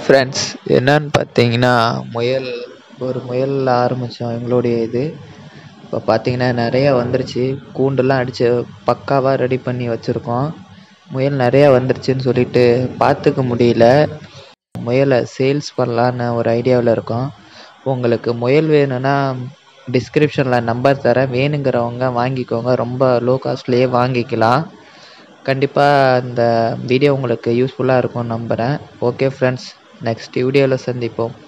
friends என்னன்னு பார்த்தீங்கன்னா முயல் ஒரு முயல் ஆரம்பித்தோம் எங்களுடைய இது இப்போ பார்த்தீங்கன்னா நிறையா வந்துருச்சு கூண்டெல்லாம் அடித்து பக்காவாக ரெடி பண்ணி வச்சுருக்கோம் முயல் நிறையா வந்துருச்சுன்னு சொல்லிட்டு பார்த்துக்க முடியல முயலை சேல்ஸ் பண்ணலான்னு ஒரு ஐடியாவில் இருக்கோம் உங்களுக்கு முயல் வேணும்னா டிஸ்கிரிப்ஷனில் நம்பர் தரேன் வேணுங்கிறவங்க வாங்கிக்கோங்க ரொம்ப லோ காஸ்ட்லேயே வாங்கிக்கலாம் கண்டிப்பாக இந்த வீடியோ உங்களுக்கு யூஸ்ஃபுல்லாக இருக்கும்னு நம்புகிறேன் ஓகே ஃப்ரெண்ட்ஸ் நெக்ஸ்ட் வீடியோவில் சந்திப்போம்